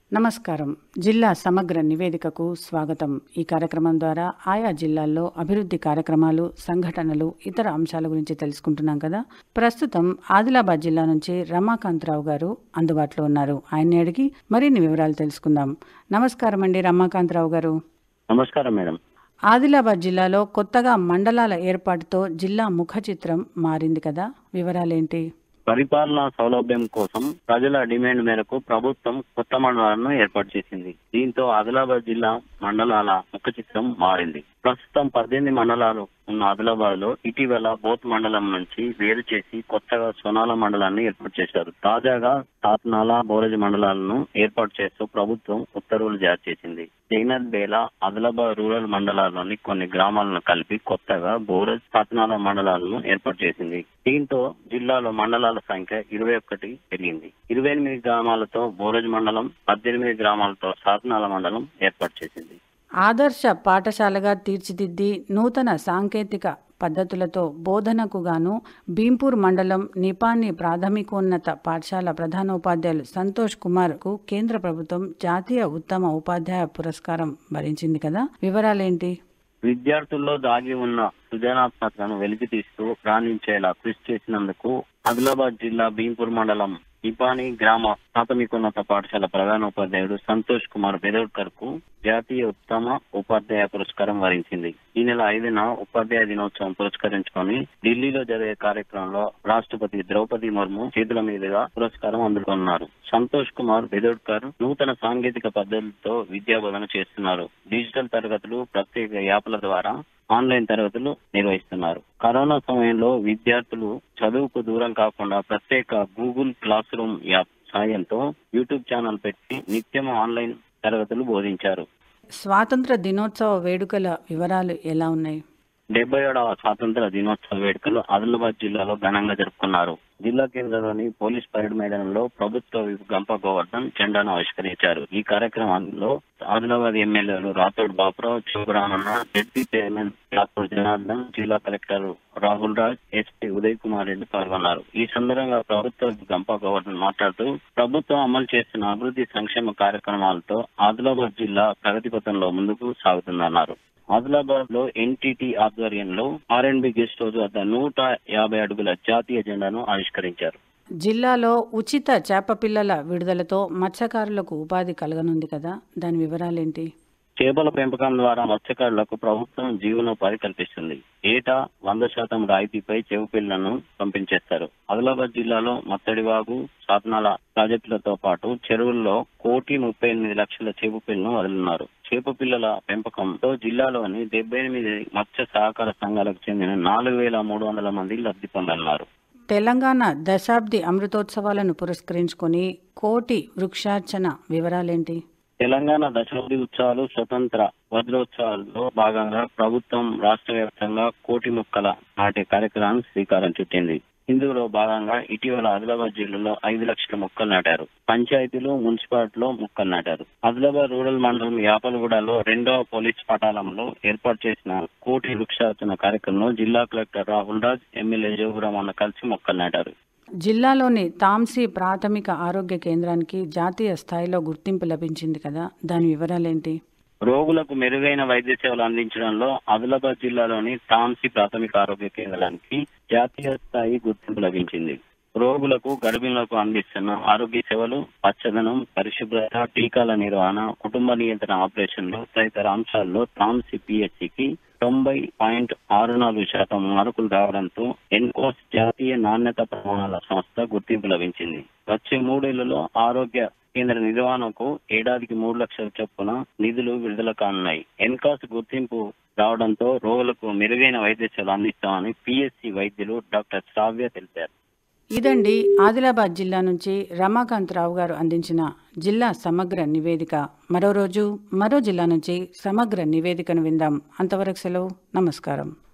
నమస్కారం జిల్లా సమగ్ర నివేదికకు స్వాగతం ఈ కార్యక్రమం ద్వారా ఆయా జిల్లాల్లో అభివృద్ధి కార్యక్రమాలు సంఘటనలు ఇతర అంశాల గురించి తెలుసుకుంటున్నాం కదా ప్రస్తుతం ఆదిలాబాద్ జిల్లా నుంచి రమాకాంతరావు గారు అందుబాటులో ఉన్నారు ఆయన్ని అడిగి మరిన్ని వివరాలు తెలుసుకుందాం నమస్కారం అండి రమాకాంతరావు గారు నమస్కారం మేడం ఆదిలాబాద్ జిల్లాలో కొత్తగా మండలాల ఏర్పాటుతో జిల్లా ముఖ చిత్రం మారింది కదా వివరాలేంటి పరిపాలనా సౌలభ్యం కోసం ప్రజల డిమాండ్ మేరకు ప్రభుత్వం కొత్త మండలాలను ఏర్పాటు చేసింది దీంతో ఆదిలాబాద్ జిల్లా మండలాల ముఖ చిత్రం మారింది ప్రస్తుతం పద్దెనిమిది మండలాలు ఉన్న ఆదిలాబాద్ లో ఇటీవల బోత్ మండలం నుంచి వేరు చేసి కొత్తగా సోనాల మండలాన్ని ఏర్పాటు చేశారు తాజాగా సాత్నాల బోరజ్ మండలాలను ఏర్పాటు చేస్తూ ప్రభుత్వం ఉత్తర్వులు జారీ చేసింది జైనత్ బేలా ఆదిలాబాద్ రూరల్ మండలాల్లోని కొన్ని గ్రామాలను కలిపి కొత్తగా బోరజ్ సాత్నాల మండలాలను ఏర్పాటు చేసింది దీంతో జిల్లాలో మండలాల సంఖ్య ఇరవై ఒకటి పెరిగింది ఇరవై ఎనిమిది గ్రామాలతో బోరజ్ మండలం పద్దెనిమిది గ్రామాలతో సాత్నాల మండలం ఏర్పాటు చేసింది ఆదర్శ పాఠశాలగా తీర్చిదిద్ది నూతన సాంకేతిక పద్ధతులతో బోధనకు గాను భీంపూర్ మండలం నిపాని ప్రాథమికోన్నత పాఠశాల ప్రధానోపాధ్యాయులు సంతోష్ కుమార్ కు కేంద్ర ప్రభుత్వం జాతీయ ఉత్తమ ఉపాధ్యాయ పురస్కారం భరించింది కదా వివరాలేంటి విద్యార్థుల్లో దాగి ఉన్న సృజనాత్మకతను వెలికి తీస్తూ రాణించేలా కృషి చేసినందుకు ఆదిలాబాద్ జిల్లా భీంపూర్ మండలం ఇపాని గ్రామ ప్రాథమికోన్నత పాఠశాల ప్రధానోపాధ్యాయుడు సంతోష్ కుమార్ బెదోడ్కర్ కు జాతీయ ఉత్తమ ఉపాధ్యాయ పురస్కారం వరించింది ఈ నెల ఐదున ఉపాధ్యాయ దినోత్సవం పురస్కరించుకొని ఢిల్లీలో జరిగే కార్యక్రమంలో రాష్ట్రపతి ద్రౌపది ముర్ము చేతుల మీదుగా పురస్కారం అందుకున్నారు సంతోష్ కుమార్ బెదోడ్కర్ నూతన సాంకేతిక పద్ధతులతో విద్యాబోధన చేస్తున్నారు డిజిటల్ తరగతులు ప్రత్యేక యాప్ల ద్వారా ఆన్లైన్ తరగతులు నిర్వహిస్తున్నారు కరోనా సమయంలో విద్యార్థులు చదువుకు దూరం కాకుండా ప్రత్యేక గూగుల్ క్లాస్ రూమ్ యాప్ సాయంతో యూట్యూబ్ ఛానల్ పెట్టి నిత్యం ఆన్లైన్ తరగతులు బోధించారు స్వాతంత్ర దినోత్సవ వేడుకల వివరాలు ఎలా ఉన్నాయి డెబ్బై ఏడవ స్వాతంత్ర దినోత్సవ వేడుకలు ఆదిలాబాద్ జిల్లాలో ఘనంగా జరుపుకున్నారు జిల్లా కేంద్రంలోని పోలీస్ పరేడ్ మైదానంలో ప్రభుత్వ విప్ గంప గోవర్ధన్ జెండాను ఆవిష్కరించారు ఈ కార్యక్రమంలో ఆదిలాబాద్ ఎమ్మెల్యేలు Rathod Bapurao Shivaramanna ZP chairman doctor Janardhan జిల్లా కలెక్టర్ రాహుల్ రాజ్ ఎస్పీ ఉదయ్ కుమార్ రెడ్డి పాల్గొన్నారు ఈ సందర్భంగా ప్రభుత్వ గంప గోవర్ధన్ మాట్లాడుతూ ప్రభుత్వం అమలు చేస్తున్న అభివృద్ధి సంక్షేమ కార్యక్రమాలతో ఆదిలాబాద్ జిల్లా ప్రగతి పథంలో ముందుకు సాగుతుందన్నారు ఆదిలాబాద్ లో ఎన్టీటీ ఆధ్వర్యంలో ఆర్ఎండ్బి గెస్ట్ హౌస్ వద్ద నూట యాభై అడుగుల జాతీయ జెండాను ఆవిష్కరించారు జిల్లాలో ఉచిత చేప పిల్లల విడుదలతో మత్స్యకారులకు ఉపాధి కలగనుంది కదా దాని వివరాలేంటి చేపల పెంపకం ద్వారా మత్స్యకారులకు ప్రభుత్వం జీవనోపాధి కల్పిస్తుంది ఏటా వంద శాతం రాయితీపై చెవు పిల్లలను పంపించేస్తారు ఆదిలాబాద్ జిల్లాలో మత్తడివాగు సాధనాల ప్రాజెక్టులతో పాటు చెరువుల్లో కోటి ముప్పై ఎనిమిది లక్షల చేప పిల్లను వదులున్నారు చేప పిల్లల పెంపకంతో జిల్లాలోని డెబ్బై ఎనిమిది మత్స్య సహకార సంఘాలకు చెందిన నాలుగు వేల మూడు వందల మంది లబ్ధి పొందన్నారు తెలంగాణ దశాబ్ది అమృతోత్సవాలను పురస్కరించుకొని కోటి వృక్షార్చన వివరాలేంటి తెలంగాణ దశాబ్ది ఉత్సవాలు స్వతంత్ర వజ్రోత్సవాల్లో భాగంగా ప్రభుత్వం రాష్ట్ర వ్యాప్తంగా కోటి మొక్కల నాటే కార్యక్రమానికి శ్రీకారం చుట్టింది ఇందులో భాగంగా ఇటీవల ఆదిలాబాద్ జిల్లాలో ఐదు లక్షల మొక్కలు నాటారు పంచాయతీలు మున్సిపాలిటీలో మొక్కలు నాటారు ఆదిలాబాద్ రూరల్ మండలం యాపలగూడలో రెండవ పోలీస్ పటాలంలో ఏర్పాటు చేసిన కోటి వృక్షార్చన కార్యక్రమంలో జిల్లా కలెక్టర్ రాహుల్ రాజ్ ఎమ్మెల్యే జోగురామన్న కలిసి మొక్కలు నాటారు జిల్లాలోని తాంసీ ప్రాథమిక ఆరోగ్య కేంద్రానికి జాతీయ స్థాయిలో గుర్తింపు లభించింది కదా దాని వివరాలేంటి రోగులకు మెరుగైన వైద్య సేవలు అందించడంలో ఆదిలాబాద్ జిల్లాలోని తాంసీ ప్రాథమిక ఆరోగ్య కేంద్రానికి జాతీయ స్థాయి గుర్తింపు లభించింది రోగులకు గర్భిణులకు అందిస్తున్న ఆరోగ్య సేవలు పచ్చదనం పరిశుభ్రత టీకాల నిర్వహణ కుటుంబ నియంత్రణ ఆపరేషన్లు తదితర అంశాల్లో తాంసీ పిహెచ్సికి తొంభై పాయింట్ ఆరు నాలుగు శాతం మార్కులు రావడంతో ఎన్కోస్ జాతీయ నాణ్యత ప్రమాణాల సంస్థ గుర్తింపు లభించింది వచ్చే మూడేళ్లలో ఆరోగ్య కేంద్ర నిర్వహణకు ఏడాదికి మూడు లక్షల చొప్పున నిధులు విడుదల కానున్నాయి ఎన్కాస్ గుర్తింపు రావడంతో రోగులకు మెరుగైన వైద్య సేవలు అందిస్తామని పిఎస్సి వైద్యులు డాక్టర్ శ్రావ్య తెలిపారు ఇదండి ఆదిలాబాద్ జిల్లా నుంచి రమాకాంతరావు గారు అందించిన జిల్లా సమగ్ర నివేదిక మరో రోజు మరో జిల్లా నుంచి సమగ్ర నివేదికను విందాం అంతవరకు సెలవు నమస్కారం